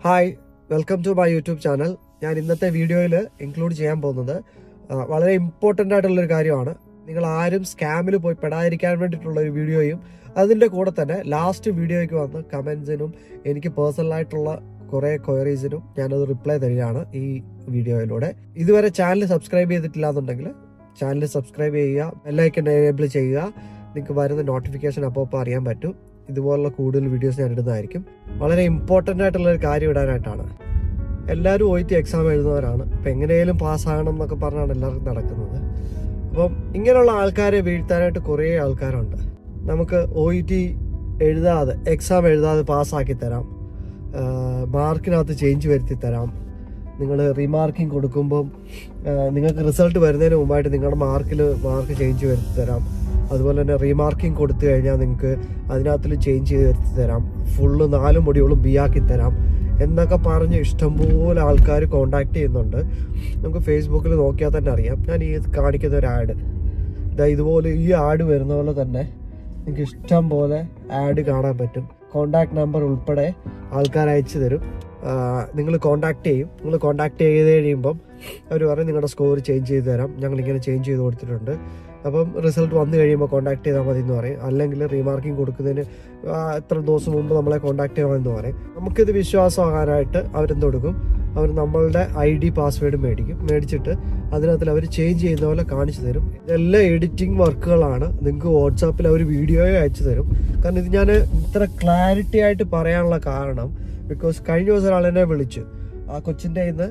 hi welcome to my YouTube channel ഞാൻ ഇന്നത്തെ വീഡിയോയിൽ ഇൻക്ലൂഡ് ചെയ്യാൻ പോകുന്നത് ആ, വളരെ ഇമ്പോർട്ടൻ്റ് ആയിട്ടുള്ളൊരു കാര്യമാണ് നിങ്ങൾ ആരും സ്കാമിൽ പോയി പെടാതിരിക്കാൻ വേണ്ടിയിട്ടുള്ള ഒരു വീഡിയോയും അതിൻ്റെ കൂടെ തന്നെ ലാസ്റ്റ് വീഡിയോയ്ക്ക് വന്ന് കമൻസിനും എനിക്ക് പേഴ്സണലായിട്ടുള്ള കുറേ ക്വയറീസിനും ഞാനത് റിപ്ലൈ തരികയാണ് ഈ വീഡിയോയിലൂടെ ഇതുവരെ ചാനൽ സബ്സ്ക്രൈബ് ചെയ്തിട്ടില്ല എന്നുണ്ടെങ്കിൽ ചാനൽ സബ്സ്ക്രൈബ് ചെയ്യുക ബെല്ലൈക്കൻ എനേബിൾ ചെയ്യുക നിങ്ങൾക്ക് വരുന്ന നോട്ടിഫിക്കേഷൻ അപ്പോൾ അപ്പോൾ അറിയാൻ പറ്റും ഇതുപോലുള്ള കൂടുതൽ വീഡിയോസ് ഞാൻ ഇടുന്നതായിരിക്കും വളരെ ഇമ്പോർട്ടൻ്റ് ആയിട്ടുള്ള ഒരു കാര്യം ഇടാനായിട്ടാണ് എല്ലാവരും ഒ ടി എക്സാം എഴുതുന്നവരാണ് അപ്പം എങ്ങനെയും പാസ്സാകണം എന്നൊക്കെ പറഞ്ഞാണ് എല്ലാവർക്കും നടക്കുന്നത് അപ്പം ഇങ്ങനെയുള്ള ആൾക്കാരെ വീഴ്ത്താനായിട്ട് കുറേ ആൾക്കാരുണ്ട് നമുക്ക് ഒ ഇ ടി എഴുതാതെ എക്സാം എഴുതാതെ പാസ്സാക്കി തരാം മാർക്കിനകത്ത് ചേഞ്ച് വരുത്തി തരാം നിങ്ങൾ റീമാർക്കിംഗ് കൊടുക്കുമ്പം ആ, നിങ്ങൾക്ക് റിസൾട്ട് വരുന്നതിന് മുമ്പായിട്ട് നിങ്ങളുടെ മാർക്കിൽ മാർക്ക് ചേഞ്ച് വരുത്തി തരാം അതുപോലെ തന്നെ റീമാർക്കിംഗ് കൊടുത്തു കഴിഞ്ഞാൽ നിങ്ങൾക്ക് അതിനകത്തിൽ ചേഞ്ച് ചെയ്ത് വരുത്തി തരാം ഫുള്ള് നാല് മൊഡ്യൂളും ബി ആക്കി തരാം എന്നൊക്കെ പറഞ്ഞ് ഇഷ്ടംപോലെ ആൾക്കാർ കോണ്ടാക്ട് ചെയ്യുന്നുണ്ട് നമുക്ക് ഫേസ്ബുക്കിൽ നോക്കിയാൽ തന്നെ അറിയാം ഞാൻ ഈ കാണിക്കുന്ന ഒരു ആഡ് ഇതാ ഇതുപോലെ ഈ ആഡ് വരുന്ന പോലെ തന്നെ നിങ്ങൾക്ക് ഇഷ്ടം പോലെ ആഡ് കാണാൻ പറ്റും കോണ്ടാക്ട് നമ്പർ ഉൾപ്പെടെ ആൾക്കാർ അയച്ചു തരും നിങ്ങൾ കോണ്ടാക്ട് ചെയ്യും നിങ്ങൾ കോണ്ടാക്ട് ചെയ്ത് കഴിയുമ്പം അവർ പറയും നിങ്ങളുടെ സ്കോർ ചേഞ്ച് ചെയ്ത് തരാം ഞങ്ങൾ ഇങ്ങനെ ചേഞ്ച് ചെയ്ത് കൊടുത്തിട്ടുണ്ട് അപ്പം റിസൾട്ട് വന്നു കഴിയുമ്പോൾ കോണ്ടാക്ട് ചെയ്താൽ മതി എന്ന് പറയും അല്ലെങ്കിൽ റീമാർക്കിംഗ് കൊടുക്കുന്നതിന് ആ, എത്ര ദിവസം മുമ്പ് നമ്മളെ കോണ്ടാക്ട് ചെയ്യണമെന്ന് പറയും നമുക്കിത് വിശ്വാസമാകാനായിട്ട് അവരെന്ത് കൊടുക്കും അവർ നമ്മളുടെ ഐ ഡി പാസ്വേഡ് മേടിക്കും മേടിച്ചിട്ട് അതിനകത്തിൽ അവർ ചേഞ്ച് ചെയ്യുന്ന പോലെ കാണിച്ചു തരും ഇതെല്ലാം എഡിറ്റിംഗ് വർക്കുകളാണ് നിങ്ങൾക്ക് വാട്സാപ്പിൽ അവർ വീഡിയോയോ അയച്ചു തരും കാരണം ഇത് ഞാൻ ഇത്ര ക്ലാരിറ്റി ആയിട്ട് പറയാനുള്ള കാരണം ബിക്കോസ് കഴിഞ്ഞ ദിവസം ഒരാൾ എന്നെ വിളിച്ചു ആ കൊച്ചിൻ്റെ ഇന്ന്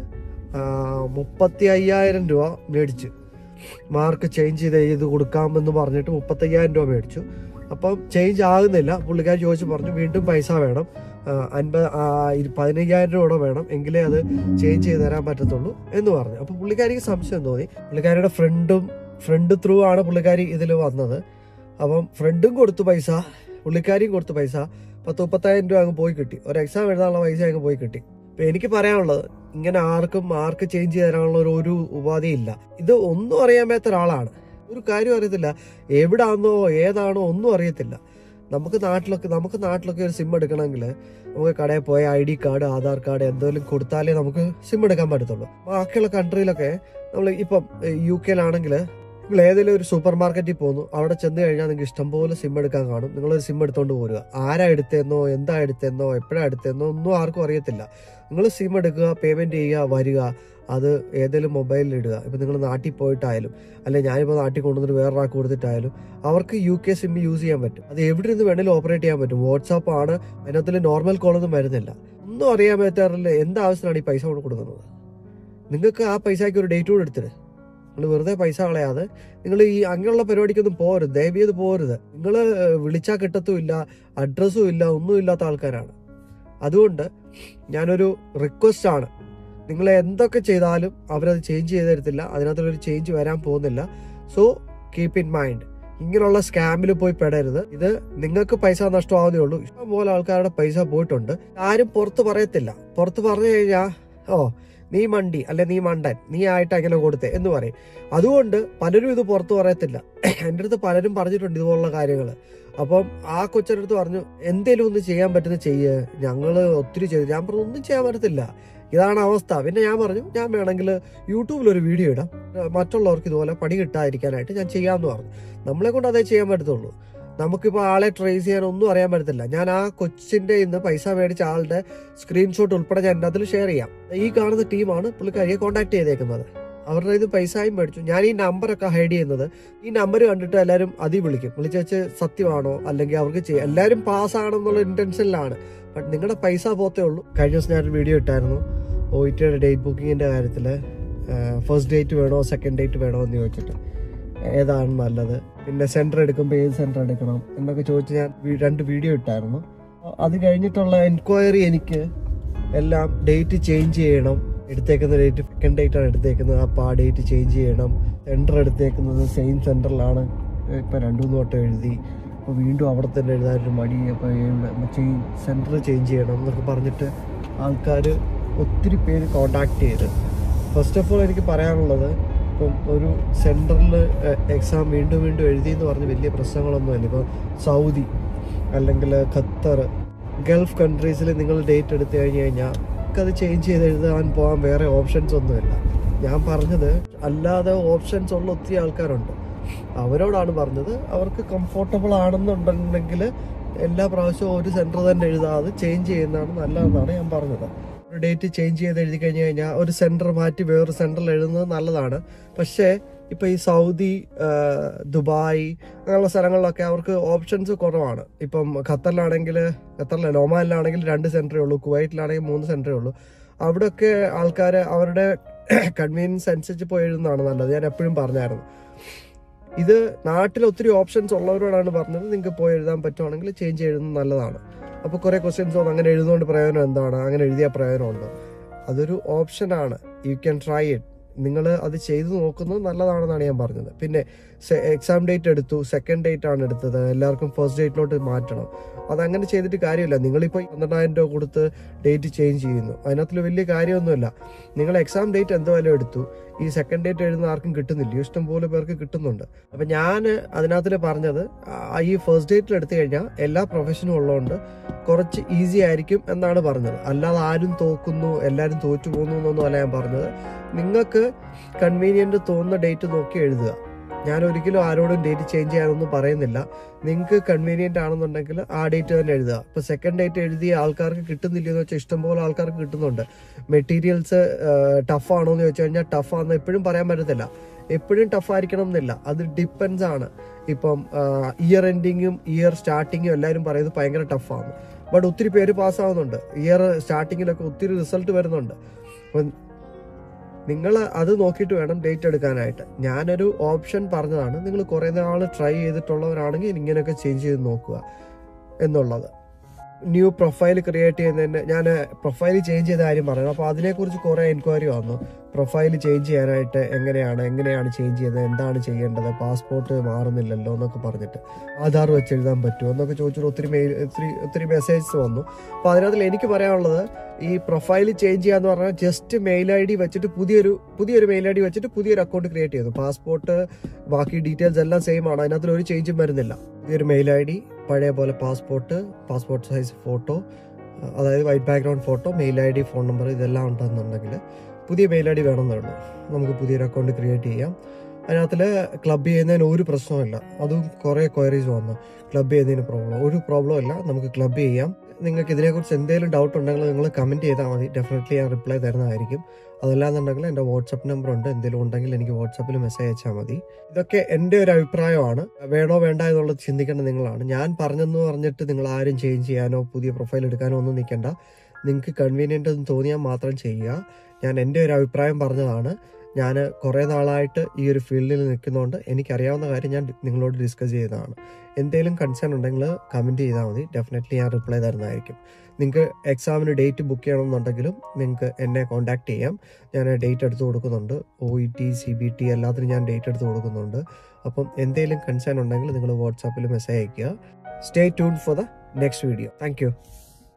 മുപ്പത്തി അയ്യായിരം രൂപ മേടിച്ചു മാർക്ക് ചേഞ്ച് ചെയ്ത് ചെയ്ത് കൊടുക്കാമെന്ന് പറഞ്ഞിട്ട് മുപ്പത്തയ്യായിരം രൂപ മേടിച്ചു അപ്പം ചേഞ്ച് ആകുന്നില്ല പുള്ളിക്കാർ ചോദിച്ചു പറഞ്ഞു വീണ്ടും പൈസ വേണം ആ, അൻപത് ആ, ഇരു- പതിനയ്യായിരം രൂപ വേണം എങ്കിലേ അത് ചേഞ്ച് ചെയ്ത് തരാൻ പറ്റത്തുള്ളൂ എന്ന് പറഞ്ഞു അപ്പം പുള്ളിക്കാരിക്ക് സംശയം തോന്നി പുള്ളിക്കാരിയുടെ ഫ്രണ്ടും ഫ്രണ്ട് ത്രൂ ആണ് പുള്ളിക്കാരി ഇതിൽ വന്നത് അപ്പം ഫ്രണ്ടും കൊടുത്തു പൈസ പുള്ളിക്കാരിയും കൊടുത്തു പൈസ പത്ത് മുപ്പത്തായിരം രൂപ അങ്ങ് പോയി കിട്ടി ഒരു എക്സാം എഴുതാനുള്ള പൈസ അങ്ങ് പോയി കിട്ടി അപ്പൊ എനിക്ക് പറയാനുള്ളത് ഇങ്ങനെ ആർക്കും മാർക്ക് ചേഞ്ച് ചെയ്ത് തരാനുള്ള ഒരു ഒരു ഉപാധിയില്ല ഇത് ഒന്നും അറിയാൻ മേത്ത ഒരാളാണ് ഒരു കാര്യം അറിയത്തില്ല എവിടാന്നോ ഏതാണോ ഒന്നും അറിയത്തില്ല നമുക്ക് നാട്ടിലൊക്കെ നമുക്ക് നാട്ടിലൊക്കെ ഒരു സിം എടുക്കണമെങ്കിൽ നമുക്ക് കടയിൽ പോയ I D card Aadhaar card എന്തെങ്കിലും കൊടുത്താലേ നമുക്ക് സിം എടുക്കാൻ പറ്റത്തുള്ളൂ ബാക്കിയുള്ള കൺട്രിയിലൊക്കെ നമ്മൾ ഇപ്പം യു കെയിലാണെങ്കിൽ നിങ്ങൾ ഏതെങ്കിലും ഒരു സൂപ്പർ മാർക്കറ്റിൽ പോകുന്നു അവിടെ ചെന്ന് കഴിഞ്ഞാൽ നിങ്ങൾക്ക് ഇഷ്ടംപോലെ സിം എടുക്കാൻ കാണും നിങ്ങളൊരു സിം എടുത്തോണ്ട് പോരുക ആരാ എടുത്തെന്നോ എന്താ എടുത്തെന്നോ എപ്പോഴാ എടുത്തെന്നോ ഒന്നും ആർക്കും അറിയത്തില്ല നിങ്ങൾ സിം എടുക്കുക പേയ്മെന്റ് ചെയ്യുക വരിക അത് ഏതെങ്കിലും മൊബൈലിൽ ഇടുക ഇപ്പം നിങ്ങൾ നാട്ടിൽ പോയിട്ടായാലും അല്ലെ ഞാനിപ്പോൾ നാട്ടിൽ കൊണ്ടുവന്നിട്ട് വേറൊരാൾക്ക് കൊടുത്തിട്ടായാലും അവർക്ക് യു കെ സിം യൂസ് ചെയ്യാൻ പറ്റും അത് എവിടെ നിന്ന് വേണേലും ഓപ്പറേറ്റ് ചെയ്യാൻ പറ്റും വാട്സാപ്പ് ആണ് അതിനകത്തിൽ നോർമൽ കോളൊന്നും വരുന്നില്ല ഒന്നും അറിയാൻ പറ്റാറില്ല എന്താവശ്യത്തിനാണ് ഈ പൈസ കൊണ്ട് കൊടുക്കുന്നത് നിങ്ങൾക്ക് ആ പൈസയ്ക്ക് ഒരു ഡേറ്റ് കൂടെ എടുത്തിട്ട് നിങ്ങൾ വെറുതെ പൈസ കളയാതെ നിങ്ങൾ ഈ അങ്ങനെയുള്ള പരിപാടിക്കൊന്നും പോരുത് ദയവ് ചെയ്ത് പോരുത് നിങ്ങൾ വിളിച്ചാൽ കിട്ടത്തുമില്ല അഡ്രസ്സും ഇല്ല ഒന്നും ഇല്ലാത്ത ആൾക്കാരാണ് അതുകൊണ്ട് ഞാനൊരു റിക്വസ്റ്റ് ആണ് നിങ്ങൾ എന്തൊക്കെ ചെയ്താലും അവരത് ചേഞ്ച് ചെയ്ത് തരത്തില്ല അതിനകത്തൊരു ചേഞ്ച് വരാൻ പോകുന്നില്ല സോ കീപ്പ് ഇൻ മൈൻഡ് ഇങ്ങനെയുള്ള സ്കാമിൽ പോയി പെടരുത് ഇത് നിങ്ങൾക്ക് പൈസ നഷ്ടമാവുന്നേ ഉള്ളൂ ഇഷ്ടംപോലെ ആൾക്കാരുടെ പൈസ പോയിട്ടുണ്ട് ആരും പുറത്ത് പറയത്തില്ല പുറത്ത് പറഞ്ഞു കഴിഞ്ഞാൽ ഓ നീ മണ്ടി അല്ലെ നീ മണ്ടൻ നീ ആയിട്ട് അങ്ങനെ കൊടുത്തേ എന്ന് പറയും അതുകൊണ്ട് പലരും ഇത് പുറത്ത് പറയത്തില്ല എൻ്റെ അടുത്ത് പലരും പറഞ്ഞിട്ടുണ്ട് ഇതുപോലുള്ള കാര്യങ്ങൾ അപ്പം ആ കൊച്ചടുത്ത് പറഞ്ഞു എന്തേലും ഒന്ന് ചെയ്യാൻ പറ്റുന്ന ചെയ്യ് ഞങ്ങള് ഒത്തിരി ചെയ്തു ഞാൻ പറഞ്ഞു ഒന്നും ചെയ്യാൻ പറ്റത്തില്ല ഇതാണ് അവസ്ഥ പിന്നെ ഞാൻ പറഞ്ഞു ഞാൻ വേണമെങ്കിൽ യൂട്യൂബിൽ ഒരു വീഡിയോ ഇടാം മറ്റുള്ളവർക്ക് ഇതുപോലെ പണി കിട്ടാതിരിക്കാനായിട്ട് ഞാൻ ചെയ്യാമെന്ന് പറഞ്ഞു നമ്മളെ കൊണ്ട് അതേ ചെയ്യാൻ പറ്റത്തുള്ളൂ നമുക്കിപ്പോൾ ആളെ ട്രേസ് ചെയ്യാൻ ഒന്നും അറിയാൻ പറ്റത്തില്ല ഞാൻ ആ കൊച്ചിന്റെ ഇന്ന് പൈസ മേടിച്ച ആളുടെ സ്ക്രീൻഷോട്ട് ഉൾപ്പെടെ ഞാൻ എൻ്റെ അതിൽ ഷെയർ ചെയ്യാം ഈ കാണുന്ന ടീമാണ് പുള്ളിക്കാരിയെ കോൺടാക്ട് ചെയ്തേക്കുന്നത് അവരുടെ ഇത് പൈസയും മേടിച്ചു ഞാൻ ഈ നമ്പറൊക്കെ ഹൈഡ് ചെയ്യുന്നത് ഈ നമ്പർ കണ്ടിട്ട് എല്ലാവരും അതി വിളിക്കും വിളിച്ച് വെച്ച് സത്യമാണോ അല്ലെങ്കിൽ അവർക്ക് ചെയ്യാം എല്ലാവരും പാസ്സാണെന്നുള്ള ഇന്റൻഷനിലാണ് ബട്ട് നിങ്ങളുടെ പൈസ പോത്തേ ഉള്ളൂ കഴിഞ്ഞ ദിവസം ഞാനൊരു വീഡിയോ ഇട്ടായിരുന്നു ഒ ടിയുടെ ഡേറ്റ് ബുക്കിങ്ങിന്റെ കാര്യത്തിൽ ഫസ്റ്റ് ഡേറ്റ് വേണോ സെക്കൻഡ് ഡേറ്റ് വേണോ എന്ന് ചോദിച്ചിട്ട് ഏതാണ് നല്ലത് പിന്നെ സെന്റർ എടുക്കുമ്പോൾ ഏത് സെന്റർ എടുക്കണം എന്നൊക്കെ ചോദിച്ച് ഞാൻ വി- രണ്ട് വീഡിയോ ഇട്ടായിരുന്നു അത് കഴിഞ്ഞിട്ടുള്ള എൻക്വയറി എനിക്ക് എല്ലാം ഡേറ്റ് ചേഞ്ച് ചെയ്യണം എടുത്തേക്കുന്ന ഡേറ്റ് സെക്കൻഡ് ഡേറ്റ് ആണ് എടുത്തേക്കുന്നത് അപ്പോൾ ആ ഡേറ്റ് ചേഞ്ച് ചെയ്യണം സെന്റർ എടുത്തേക്കുന്നത് സെയിം സെന്ററിലാണ് ഇപ്പം രണ്ടു മൂന്ന് വട്ടം എഴുതി അപ്പോൾ വീണ്ടും അവിടെ തന്നെ എഴുതാനൊരു മടി അപ്പോൾ സെന്റർ ചേഞ്ച് ചെയ്യണം എന്നൊക്കെ പറഞ്ഞിട്ട് ആൾക്കാർ ഒത്തിരി പേര് കോണ്ടാക്ട് ചെയ്ത് ഫസ്റ്റ് ഓഫ് ഓൾ എനിക്ക് പറയാനുള്ളത് ഇപ്പം ഒരു സെൻറ്ററിൽ എക്സാം വീണ്ടും വീണ്ടും എഴുതി എന്ന് പറഞ്ഞ് വലിയ പ്രശ്നങ്ങളൊന്നുമില്ല ഇപ്പോൾ സൗദി അല്ലെങ്കിൽ ഖത്തർ ഗൾഫ് കൺട്രീസിൽ നിങ്ങൾ ഡേറ്റ് എടുത്തു കഴിഞ്ഞ് കഴിഞ്ഞാൽ നിങ്ങൾക്കത് ചേഞ്ച് ചെയ്ത് എഴുതാൻ പോകാൻ വേറെ ഓപ്ഷൻസ് ഒന്നുമില്ല ഞാൻ പറഞ്ഞത് അല്ലാതെ ഓപ്ഷൻസ് ഉള്ള ഒത്തിരി ആൾക്കാരുണ്ട് അവരോടാണ് പറഞ്ഞത് അവർക്ക് കംഫർട്ടബിൾ ആണെന്നുണ്ടെങ്കിൽ എല്ലാ പ്രാവശ്യവും ഒരു സെൻറ്റർ തന്നെ എഴുതാതെ ചേഞ്ച് ചെയ്യുന്നതാണ് നല്ലതെന്നാണ് ഞാൻ പറഞ്ഞത് ഒരു ഡേറ്റ് ചേഞ്ച് ചെയ്ത് എഴുതി കഴിഞ്ഞ് കഴിഞ്ഞാൽ ഒരു സെൻറ്റർ മാറ്റി വേറൊരു സെൻറ്ററിൽ എഴുതുന്നത് നല്ലതാണ് പക്ഷേ ഇപ്പം ഈ സൗദി ആ, ദുബായ് അങ്ങനെയുള്ള സ്ഥലങ്ങളിലൊക്കെ അവർക്ക് ഓപ്ഷൻസ് കുറവാണ് ഇപ്പം ഖത്തറിലാണെങ്കിൽ ഖത്തറിലല്ല ഒമാനിലാണെങ്കിൽ രണ്ട് സെൻറ്ററേ ഉള്ളൂ കുവൈറ്റിലാണെങ്കിൽ മൂന്ന് സെൻറ്ററേ ഉള്ളൂ അവിടെയൊക്കെ ആൾക്കാർ അവരുടെ കൺവീനിയൻസ് അനുസരിച്ച് പോയി എഴുതുന്നതാണ് നല്ലത് ഞാൻ എപ്പോഴും പറഞ്ഞായിരുന്നു ഇത് നാട്ടിൽ ഒത്തിരി ഓപ്ഷൻസ് ഉള്ളവരോടാണ് പറഞ്ഞത് നിങ്ങൾക്ക് പോയി എഴുതാൻ പറ്റുവാണെങ്കിൽ ചേഞ്ച് എഴുതുന്നത് നല്ലതാണ് അപ്പോൾ കുറേ ക്വസ്റ്റ്യൻസ് വന്നു അങ്ങനെ എഴുതുകൊണ്ട് പ്രയോജനം എന്താണ് അങ്ങനെ എഴുതിയ പ്രയോജനമുണ്ട് അതൊരു ഓപ്ഷനാണ് യു ക്യാൻ ട്രൈ ഇറ്റ് നിങ്ങൾ അത് ചെയ്തു നോക്കുന്നത് നല്ലതാണെന്നാണ് ഞാൻ പറഞ്ഞത് പിന്നെ എക്സാം ഡേറ്റ് എടുത്തു സെക്കൻഡ് ഡേറ്റ് ആണ് എടുത്തത് എല്ലാവർക്കും ഫസ്റ്റ് ഡേറ്റിലോട്ട് മാറ്റണം അതങ്ങനെ ചെയ്തിട്ട് കാര്യമില്ല നിങ്ങളിപ്പോൾ പന്ത്രണ്ടായിരം രൂപ കൊടുത്ത് ഡേറ്റ് ചേഞ്ച് ചെയ്യുന്നു അതിനകത്തിൽ വലിയ കാര്യമൊന്നുമില്ല നിങ്ങൾ എക്സാം ഡേറ്റ് എന്തായാലും എടുത്തു ഈ സെക്കൻഡ് ഡേറ്റ് എഴുതുന്ന ആർക്കും കിട്ടുന്നില്ല ഇഷ്ടം പോലെ പേർക്ക് കിട്ടുന്നുണ്ട് അപ്പം ഞാൻ അതിനകത്തിൽ പറഞ്ഞത് ആ, ഈ ഫസ്റ്റ് ഡേറ്റിൽ എടുത്തു കഴിഞ്ഞാൽ എല്ലാ പ്രൊഫഷനും ഉള്ളതുകൊണ്ട് കുറച്ച് ഈസി ആയിരിക്കും എന്നാണ് പറഞ്ഞത് അല്ലാതെ ആരും തോക്കുന്നു എല്ലാവരും തോറ്റു പോകുന്നു എന്നൊന്നും അല്ല ഞാൻ പറഞ്ഞത് നിങ്ങൾക്ക് കൺവീനിയൻറ്റ് തോന്നുന്ന ഡേറ്റ് നോക്കി എഴുതുക ഞാൻ ഒരിക്കലും ആരോടും ഡേറ്റ് ചേഞ്ച് ചെയ്യാനൊന്നും പറയുന്നില്ല നിങ്ങൾക്ക് കൺവീനിയൻ്റ് ആണെന്നുണ്ടെങ്കിൽ ആ ഡേറ്റ് തന്നെ എഴുതുക ഇപ്പോൾ സെക്കൻഡ് ഡേറ്റ് എഴുതിയ ആൾക്കാർക്ക് കിട്ടുന്നില്ലെന്ന് വെച്ചാൽ ഇഷ്ടംപോലെ ആൾക്കാർക്ക് കിട്ടുന്നുണ്ട് മെറ്റീരിയൽസ് ടഫ് ആണോ എന്ന് ചോദിച്ചു കഴിഞ്ഞാൽ ടഫ് ആണെന്ന് എപ്പോഴും പറയാൻ പറ്റത്തില്ല എപ്പോഴും ടഫ് ആയിരിക്കണം എന്നില്ല അത് ഡിപ്പെൻസ് ആണ് ഇപ്പം ഇയർ എൻഡിങ്ങും ഇയർ സ്റ്റാർട്ടിങ്ങും എല്ലാവരും പറയുന്നത് ഭയങ്കര ടഫാണ് ബട്ട് ഒത്തിരി പേര് പാസ്സാവുന്നുണ്ട് ഇയർ സ്റ്റാർട്ടിങ്ങിലൊക്കെ ഒത്തിരി റിസൾട്ട് വരുന്നുണ്ട് അപ്പം നിങ്ങൾ അത് നോക്കിയിട്ട് വേണം ഡേറ്റ് എടുക്കാനായിട്ട് ഞാനൊരു ഓപ്ഷൻ പറഞ്ഞതാണ് നിങ്ങൾ കുറേ നാൾ ട്രൈ ചെയ്തിട്ടുള്ളവരാണെങ്കിൽ ഇങ്ങനെയൊക്കെ ചേഞ്ച് ചെയ്ത് നോക്കുക എന്നുള്ളത് ന്യൂ പ്രൊഫൈൽ ക്രിയേറ്റ് ചെയ്യുന്നതിന് ഞാൻ പ്രൊഫൈൽ ചേഞ്ച് ചെയ്ത കാര്യം പറഞ്ഞു അപ്പോൾ അതിനെക്കുറിച്ച് കുറേ എൻക്വയറി വന്നു പ്രൊഫൈൽ ചേഞ്ച് ചെയ്യാനായിട്ട് എങ്ങനെയാണ് എങ്ങനെയാണ് ചേഞ്ച് ചെയ്യുന്നത് എന്താണ് ചെയ്യേണ്ടത് പാസ്പോർട്ട് മാറുന്നില്ലല്ലോ എന്നൊക്കെ പറഞ്ഞിട്ട് ആധാർ വെച്ച് എഴുതാൻ പറ്റുമോ എന്നൊക്കെ ചോദിച്ചിട്ട് ഒത്തിരി മെയിൽ ഒത്തിരി ഒത്തിരി മെസ്സേജസ് വന്നു അപ്പോൾ അതിനകത്തിൽ എനിക്ക് പറയാനുള്ളത് ഈ പ്രൊഫൈൽ ചേഞ്ച് ചെയ്യാന്ന് പറഞ്ഞാൽ ജസ്റ്റ് മെയിൽ ഐ ഡി വെച്ചിട്ട് പുതിയൊരു പുതിയൊരു മെയിൽ ഐ ഡി വെച്ചിട്ട് പുതിയൊരു അക്കൗണ്ട് ക്രിയേറ്റ് ചെയ്തു പാസ്പോർട്ട് ബാക്കി ഡീറ്റെയിൽസ് എല്ലാം സെയിം ആണ് അതിനകത്തിൽ ഒരു ചേഞ്ചും വരുന്നില്ല പുതിയൊരു മെയിൽ ഐ ഡി പഴയ പോലെ പാസ്പോർട്ട് പാസ്പോർട്ട് സൈസ് ഫോട്ടോ അതായത് white background photo mail I D phone number ഇതെല്ലാം ഉണ്ടെന്നുണ്ടെങ്കിൽ പുതിയ മെയിൽ ഐ ഡി വേണമെന്നേ ഉള്ളൂ നമുക്ക് പുതിയൊരു അക്കൗണ്ട് ക്രിയേറ്റ് ചെയ്യാം അതിനകത്തിൽ ക്ലബ് ചെയ്യുന്നതിന് ഒരു പ്രശ്നമില്ല അതും കുറേ ക്വയറീസ് വന്നു ക്ലബ് ചെയ്യുന്നതിന് പ്രോബ്ലം ഒരു പ്രോബ്ലം ഇല്ല നമുക്ക് ക്ലബ് ചെയ്യാം നിങ്ങൾക്ക് ഇതിനെക്കുറിച്ച് എന്തെങ്കിലും ഡൗട്ട് ഉണ്ടെങ്കിൽ നിങ്ങൾ കമൻറ്റ് ചെയ്താൽ മതി ഡെഫിനറ്റ്ലി ഞാൻ റിപ്ലൈ തരുന്നതായിരിക്കും അതല്ലാന്നുണ്ടെങ്കിൽ എൻ്റെ വാട്സപ്പ് നമ്പർ ഉണ്ട് എന്തെങ്കിലും ഉണ്ടെങ്കിൽ എനിക്ക് വാട്സപ്പിൽ മെസ്സേജ് അയച്ചാൽ മതി ഇതൊക്കെ എൻ്റെ ഒരു അഭിപ്രായമാണ് വേണോ വേണ്ട എന്നുള്ളത് ചിന്തിക്കേണ്ട നിങ്ങളാണ് ഞാൻ പറഞ്ഞെന്ന് പറഞ്ഞിട്ട് നിങ്ങൾ ആരും ചേഞ്ച് ചെയ്യാനോ പുതിയ പ്രൊഫൈൽ എടുക്കാനോ ഒന്നും നിൽക്കണ്ട നിങ്ങൾക്ക് കൺവീനിയൻ്റ് എന്ന് തോന്നിയാൽ മാത്രം ചെയ്യുക ഞാൻ എൻ്റെ ഒരു അഭിപ്രായം പറഞ്ഞതാണ് ഞാൻ കുറേ നാളായിട്ട് ഈ ഒരു ഫീൽഡിൽ നിൽക്കുന്നതുകൊണ്ട് എനിക്കറിയാവുന്ന കാര്യം ഞാൻ നിങ്ങളോട് ഡിസ്കസ് ചെയ്തതാണ് എന്തെങ്കിലും കൺസേൺ ഉണ്ടെങ്കിൽ കമൻറ്റ് ചെയ്താൽ മതി ഡെഫിനറ്റ്ലി ഞാൻ റിപ്ലൈ തരുന്നതായിരിക്കും നിങ്ങൾക്ക് എക്സാമിന് ഡേറ്റ് ബുക്ക് ചെയ്യണമെന്നുണ്ടെങ്കിലും നിങ്ങൾക്ക് എന്നെ കോൺടാക്ട് ചെയ്യാം ഞാൻ ഡേറ്റ് എടുത്ത് കൊടുക്കുന്നുണ്ട് O E T C B T എല്ലാത്തിനും ഞാൻ ഡേറ്റ് എടുത്ത് കൊടുക്കുന്നുണ്ട് അപ്പം എന്തെങ്കിലും കൺസേൺ ഉണ്ടെങ്കിൽ നിങ്ങൾ വാട്സാപ്പിൽ മെസ്സേജ് അയയ്ക്കുക stay tune for the next video thank